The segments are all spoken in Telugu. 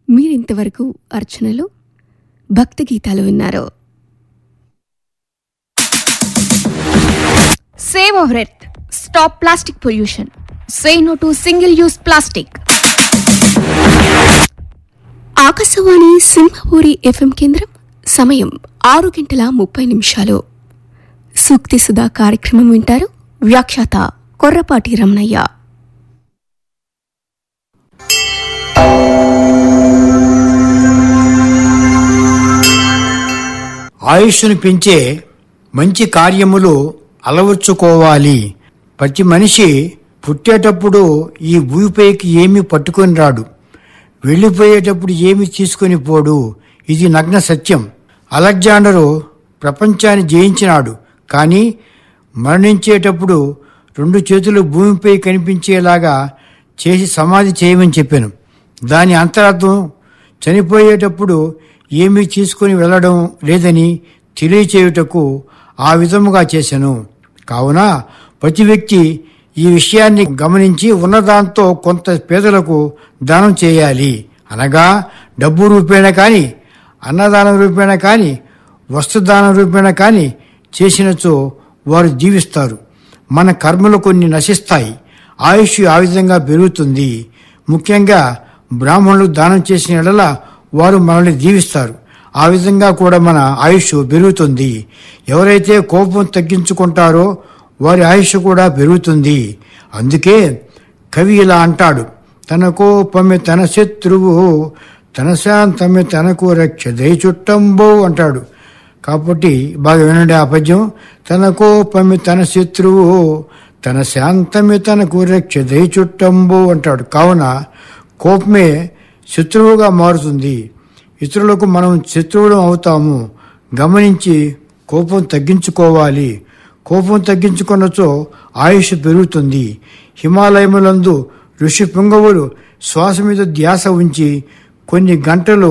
మీరింతవరకు అర్చనలు భక్తి గీతాలు విన్నారు save our earth stop plastic pollution say no to single use plastic Akashvani Simhapuri FM కేంద్రం సమయం ఆరు గంటల ముప్పై నిమిషాలు సూక్తి సుధా కార్యక్రమం వింటారు వ్యాఖ్యాత కొర్రపాటి రమణయ్య ఆయుష్ను పెంచే మంచి కార్యములు అలవర్చుకోవాలి ప్రతి మనిషి పుట్టేటప్పుడు ఈ భూమిపైకి ఏమీ పట్టుకొని రాడు వెళ్ళిపోయేటప్పుడు ఏమి తీసుకొని పోడు ఇది నగ్న సత్యం అలెగ్జాండరు ప్రపంచాన్ని జయించినాడు కానీ మరణించేటప్పుడు రెండు చేతులు భూమిపై కనిపించేలాగా చేసి సమాధి చేయమని చెప్పాను దాని అంతరార్థం చనిపోయేటప్పుడు ఏమీ తీసుకుని వెళ్ళడం లేదని తెలియచేయుటకు ఆ విధముగా చేశాను కావున ప్రతి వ్యక్తి ఈ విషయాన్ని గమనించి ఉన్నదాంతో కొంత పేదలకు దానం చేయాలి అనగా డబ్బు రూపేణ కానీ అన్నదానం రూపేణ కానీ వస్తుదానం రూపేణ కానీ చేసినచో వారు జీవిస్తారు మన కర్మలు కొన్ని నశిస్తాయి ఆయుష్ ఆ విధంగా పెరుగుతుంది ముఖ్యంగా బ్రాహ్మణులు దానం చేసిన ఎడల వారు మనల్ని దీవిస్తారు ఆ విధంగా కూడా మన ఆయుష్ పెరుగుతుంది ఎవరైతే కోపం తగ్గించుకుంటారో వారి ఆయుష్ కూడా పెరుగుతుంది అందుకే కవి ఇలా అంటాడు తన కోపమే తన శత్రువు తన శాంతమే తనకు రక్ష దయచుట్టంబో అంటాడు కాబట్టి బాగా వినండి ఆ పద్యం తన కోపమి తన శత్రువు తన శాంతమి తనకు రక్ష దయచుట్టంబో అంటాడు కావున కోపమే శత్రువుగా మారుతుంది ఇతరులకు మనం శత్రువులం అవుతాము గమనించి కోపం తగ్గించుకోవాలి కోపం తగ్గించుకున్నచో ఆయుష్ పెరుగుతుంది హిమాలయములందు ఋషి పుంగవులు శ్వాస మీద ధ్యాస ఉంచి కొన్ని గంటలు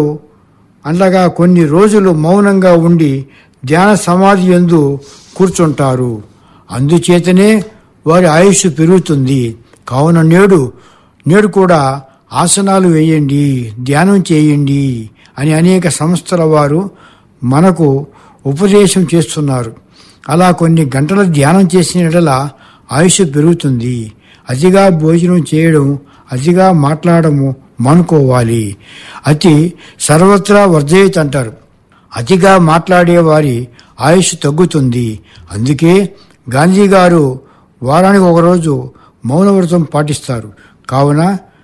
అనగా కొన్ని రోజులు మౌనంగా ఉండి ధ్యాన సమాధి ఎందు కూర్చుంటారు అందుచేతనే వారి ఆయుష్ పెరుగుతుంది కావున నేడు నేడు కూడా ఆసనాలు వేయండి ధ్యానం చేయండి అని అనేక సంస్థల వారు మనకు ఉపదేశం చేస్తున్నారు అలా కొన్ని గంటల ధ్యానం చేసిన యెడల ఆయుష్ పెరుగుతుంది అతిగా భోజనం చేయడం అతిగా మాట్లాడము మానుకోవాలి అతి సర్వత్రా వర్ధయిత్ అంటారు అతిగా మాట్లాడే వారి ఆయుష్ తగ్గుతుంది అందుకే గాంధీ గారు వారానికి ఒకరోజు మౌనవ్రతం పాటిస్తారు కావున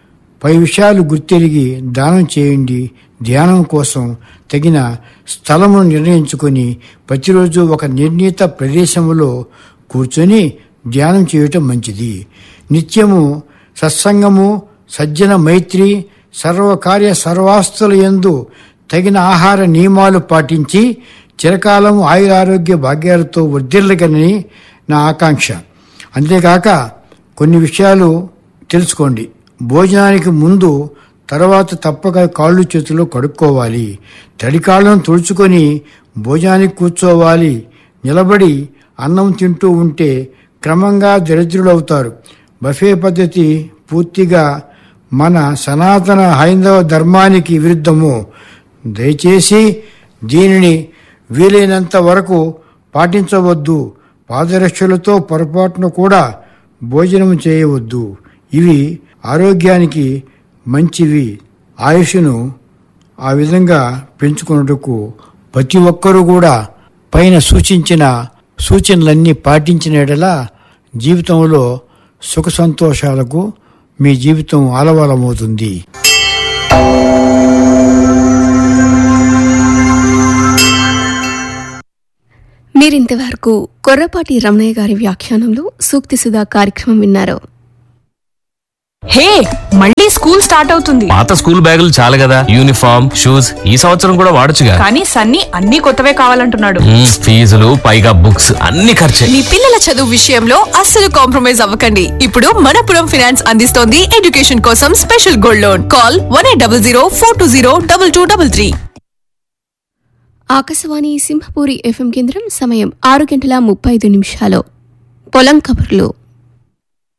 పై విషయాలు గుర్తెరిగి దానం చేయండి ధ్యానం కోసం తగిన స్థలమును నిర్ణయించుకొని ప్రతిరోజు ఒక నిర్ణీత ప్రదేశములో కూర్చొని ధ్యానం చేయటం మంచిది నిత్యము సత్సంగము సజ్జన మైత్రి సర్వకార్య సర్వాస్తుల యందు తగిన ఆహార నియమాలు పాటించి చిరకాలం ఆయురారోగ్య భాగ్యాలతో వర్ధిల్లగని నా ఆకాంక్ష అంతేకాక కొన్ని విషయాలు తెలుసుకోండి భోజనానికి ముందు తర్వాత తప్పక కాళ్ళు చేతులు కడుక్కోవాలి తడి కాళ్ళను తుడుచుకొని భోజనానికి కూర్చోవాలి నిలబడి అన్నం తింటూ ఉంటే క్రమంగా దరిద్రులవుతారు బఫే పద్ధతి పూర్తిగా మన సనాతన హైందవ ధర్మానికి విరుద్ధము దయచేసి దీనిని వీలైనంత వరకు పాటించవద్దు పాదరక్షలతో పొరపాటును కూడా భోజనం చేయవద్దు ఇవి ఆరోగ్యానికి మంచివి ఆయుష్ను ఆ విధంగా పెంచుకున్నట్టుకు ప్రతి ఒక్కరూ కూడా పైన సూచించిన సూచనలన్నీ పాటించిన యెడల జీవితంలో సుఖ సంతోషాలకు మీ జీవితం ఆలవాలమవుతుంది మీరింతవరకు కొర్రపాటి రమణయ్య గారి వ్యాఖ్యానంలో సూక్తి సుధా కార్యక్రమం విన్నారు హే మళ్ళీ స్కూల్ స్టార్ట్ అవుతుంది పాత స్కూల్ బ్యాగులు చాలు కదా యూనిఫామ్ షూస్ ఈ సంవత్సరం కూడా వాడొచ్చుగా కానీ సన్నీ అన్ని కొత్తవే కావాలంటున్నాడు మ్మ్, ఫీజులు పైగా బుక్స్ అన్ని ఖర్చే మీ పిల్లల చదువు విషయంలో అస్సలు కాంప్రమైజ్ అవ్వకండి ఇప్పుడు మనపురం ఫినాన్స్ అందిస్తోంది ఎడ్యుకేషన్ కోసం special gold loan call one eight double zero four two zero double two double three Akashvani Simhapuri FM కేంద్రం సమయం ఆరు గంటల ముప్పై ఐదు నిమిషాలు పొలం కబుర్లు